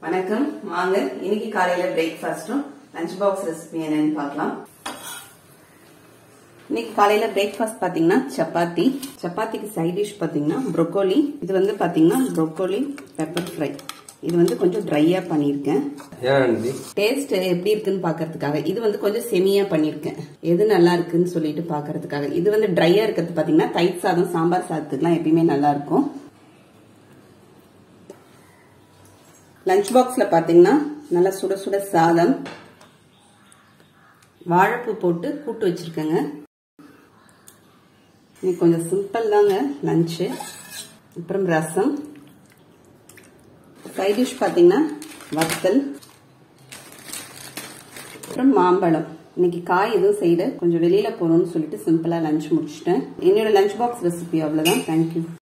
வணக்கம் வாங்க இன்னைக்கு காலையில பிரேக்ஃபாஸ்டும் லஞ்ச் பாக்ஸ் ரெசிபி என்னன்னு பார்க்கலாம் இன்னைக்கு காலையில பிரேக்ஃபாஸ்ட் பாத்தீங்கன்னா சப்பாத்தி சப்பாத்திக்கு சைட் டிஷ் பாத்தீங்கன்னா ப்ரொக்கோலி இது வந்து பாத்தீங்கன்னா ப்ரொக்கோலி பெப்பர் ஃப்ரை இது வந்து கொஞ்சம் ட்ரையா பண்ணியிருக்கேன் ஏன் ஆண்டி டேஸ்ட் எப்படி இருக்குன்னு பாக்குறதுக்காக இது வந்து கொஞ்சம் செமியா பண்ணிருக்கேன் எது நல்லா இருக்குன்னு சொல்லிட்டு பாக்குறதுக்காக இது வந்து ட்ரையா இருக்கிறது பாத்தீங்கன்னா தயிர் சாதம் சாம்பார் சாதத்துக்குலாம் எப்பயுமே நல்லா இருக்கும் லஞ்ச் பாக்ஸ்ல பாத்தீங்கன்னா நல்லா சுட சுட சாதம் வாழைப்பூ போட்டு கூட்டு வச்சிருக்கேங்க இன்னைக்கு கொஞ்சம் சிம்பிள் தாங்க லஞ்சு அப்புறம் ரசம் சைட் டிஷ் பார்த்தீங்கன்னா வத்தல் அப்புறம் மாம்பழம் இன்னைக்கு காய் எதுவும் செய்யல கொஞ்சம் வெளியில போகணும்னு சொல்லிட்டு சிம்பிளா லஞ்ச் முடிச்சிட்டேன் என்னோட லஞ்ச் பாக்ஸ் ரெசிபி அவ்வளவுதான் தேங்க்யூ